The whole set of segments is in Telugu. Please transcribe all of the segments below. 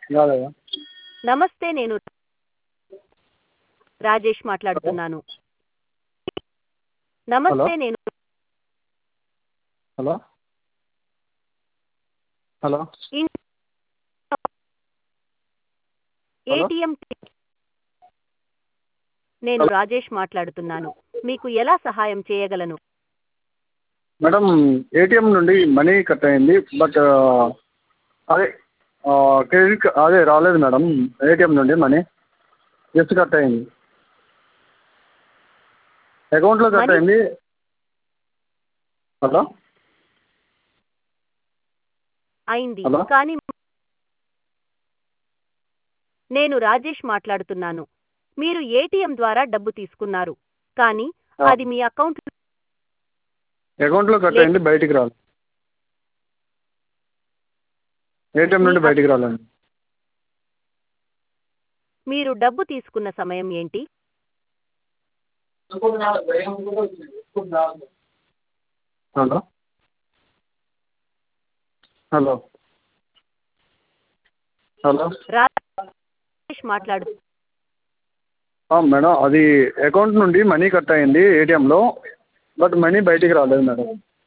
కాలేదా నమస్తే నేను రాజేష్ మాట్లాడుతున్నాను నమస్తే నేను హలో హలో ఇన్- ఏటీఎం నేను రాజేష్ మాట్లాడుతున్నాను మీకు ఎలా సహాయం చేయగలను మేడం ఏటీఎం నుండి మనీ కట్ అయింది బట్ అదే క్రెడిట్ అదే రాలేదు మేడం ఏటీఎం నుండి మనీ జస్ట్ కట్ అయింది అకౌంట్లో కట్ Money- అయింది హలో అయింది హలో? కానీ నేను రాజేష్ మాట్లాడుతున్నాను మీరు ఏటీఎం ద్వారా డబ్బు తీసుకున్నారు కానీ ఆ. అది మీ అకౌంట్ అకౌంట్లో కట్ లే- అయింది బయటికి రాలేదు ఏటీఎం నుండి మీ- బయటికి రాలేదు మీరు డబ్బు తీసుకున్న సమయం ఏంటి హలో హలో హలో రాజేష్ మాట్లాడు ఆ, మేడం అది అకౌంట్ నుండి మనీ కట్ అయింది ఏటీఎంలో బట్ మనీ బయటికి రాలేదు మేడం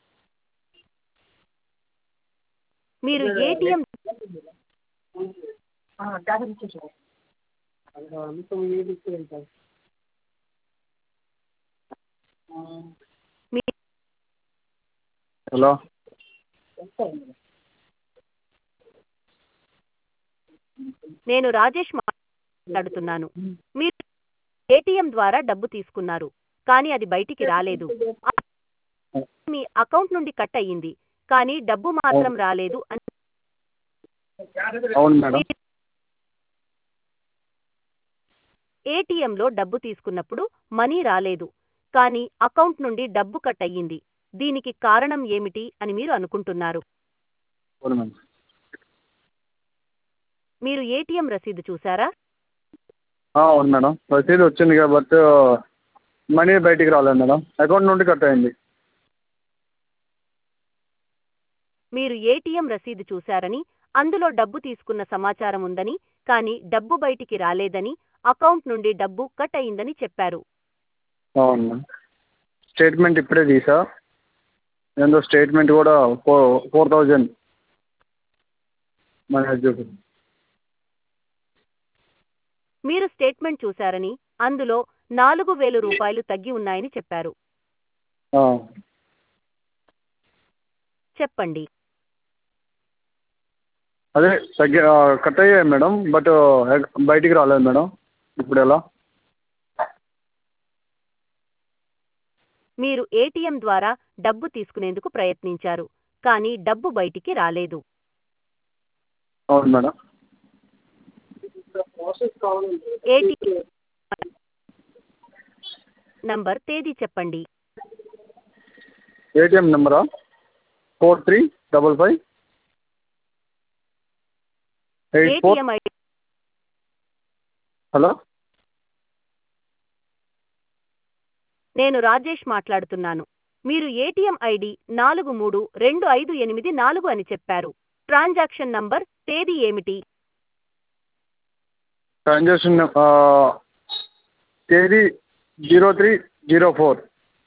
మీరు ఏటీఎం మీ- హలో నేను రాజేష్ మాట్లాడుతున్నాను మీరు ఏటీఎం ద్వారా డబ్బు తీసుకున్నారు కానీ అది బయటికి రాలేదు మీ అకౌంట్ నుండి కట్ అయ్యింది కానీ డబ్బు మాత్రం రాలేదు అని అవును మేడం ఏటీఎంలో డబ్బు తీసుకున్నప్పుడు మనీ రాలేదు కానీ అకౌంట్ నుండి డబ్బు కట్ అయ్యింది దీనికి కారణం ఏమిటి అని మీరు అనుకుంటున్నారు అవును మేడం మీరు ఏటీఎం రసీదు చూసారా ఆ, అవును మేడం రసీదు వచ్చింది కాబట్టి మనీ బయటికి రాలేదు మేడం అకౌంట్ నుండి కట్ అయింది మీరు ఏటీఎం రసీదు చూశారని అందులో డబ్బు తీసుకున్న సమాచారం ఉందని కానీ డబ్బు బయటికి రాలేదని అకౌంట్ నుండి డబ్బు కట్ అయిందని చెప్పారు అవును మేడం స్టేట్మెంట్ ఇప్పుడే తీసా ఏందో స్టేట్మెంట్ కూడా ఫోర్ ఫోర్ థౌజండ్ మన చూపి మీరు స్టేట్మెంట్ చూశారని అందులో నాలుగు వేలు రూపాయలు తగ్గి ఉన్నాయని చెప్పారు ఆ, చెప్పండి అదే తగ్గి ఆ, కట్ అయ్యాయి మేడం బట్ బయటికి రాలేదు మేడం ఇప్పుడు ఎలా మీరు ఏటీఎం ద్వారా డబ్బు తీసుకునేందుకు ప్రయత్నించారు కానీ డబ్బు బయటికి రాలేదు అవును మేడం ఏటీఎం నంబర్ తేదీ చెప్పండి ఏటీఎం నెంబరా four three double five eight four ATM ID hello నేను రాజేష్ మాట్లాడుతున్నాను మీరు ఏటీఎం ఐడి నాలుగు మూడు రెండు ఐదు ఎనిమిది నాలుగు అని చెప్పారు ట్రాన్సాక్షన్ నంబర్ తేదీ ఏమిటి ట్రాన్సాక్షన్ తేదీ zero three zero four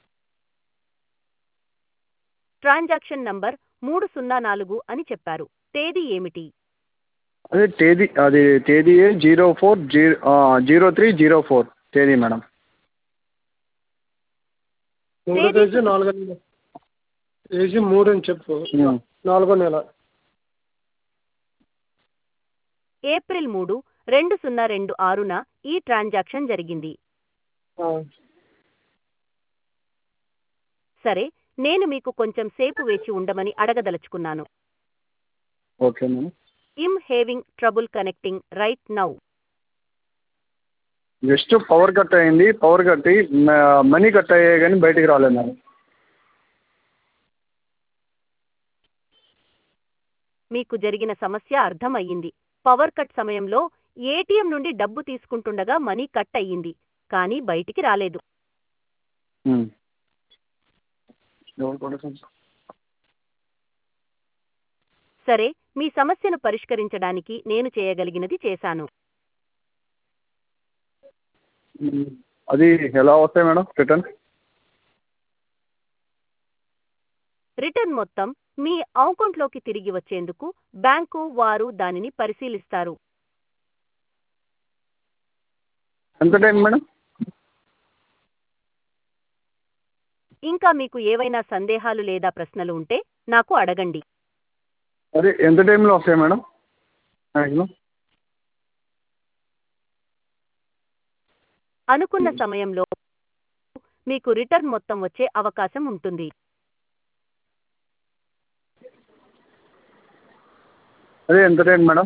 transaction number మూడు సున్నా నాలుగు అని చెప్పారు తేదీ ఏమిటి అదే తేదీ అది తేదీ zero four zero zero three zero four తేదీ మేడం మూడో తేదీ తేదీ నాలుగో నెల తేదీ మూడు అని చెప్పు ఉమ్. నాలుగో నెల ఏప్రిల్ మూడు రెండు సున్నా రెండు ఆరున ఈ ట్రాన్సాక్షన్ జరిగింది ఆ, సరే నేను మీకు కొంచెం సేపు వేచి ఉండమని అడగదలుచుకున్నాను okay madam I'm having trouble connecting right now just power cut అయింది పవర్ కట్టి మనీ కట్ అయ్యాయి కానీ బయటికి రాలేదు మేడం మీకు జరిగిన సమస్య అర్థమయ్యింది పవర్ కట్ సమయంలో ఏటీఎం నుండి డబ్బు తీసుకుంటుండగా మనీ కట్ అయ్యింది కానీ బయటికి రాలేదు ఉమ్. ఎవరు కొడుతుంది? సరే మీ సమస్యను పరిష్కరించడానికి నేను చేయగలిగినది చేశాను మ్మ్. అది ఎలా వస్తాయి మేడం రిటర్న్ రిటర్న్ మొత్తం మీ అకౌంట్లోకి తిరిగి వచ్చేందుకు బ్యాంకు వారు దానిని పరిశీలిస్తారు ఎంత టైం మేడం ఇంకా మీకు ఏవైనా సందేహాలు లేదా ప్రశ్నలు ఉంటే నాకు అడగండి అదే ఎంత టైంలో వస్తాయి మేడం మ్యాక్సిమం అనుకున్న సమయంలో మీకు రిటర్న్ మొత్తం వచ్చే అవకాశం ఉంటుంది అదే ఎంత టైం మేడం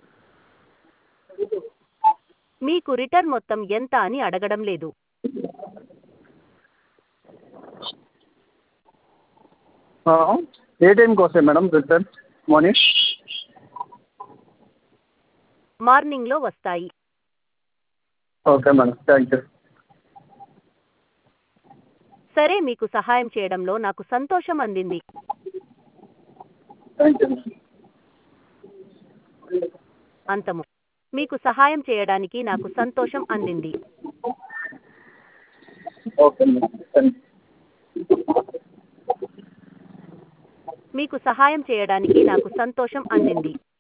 మీకు రిటర్న్ మొత్తం ఎంత అని అడగడం లేదు ఆ, ఏ టైంకి వస్తాయి మేడం రిటర్న్ మార్నింగ్ మార్నింగ్లో వస్తాయి ఓకే మేడం థ్యాంక్ యూ సరే మీకు సహాయం చేయడంలో నాకు సంతోషం అందింది థ్యాంక్ యూ అంతము మీకు సహాయం చేయడానికి నాకు సంతోషం అందింది ఓకే మేడం థ్యాంక్ మీకు సహాయం చేయడానికి నాకు సంతోషం అందింది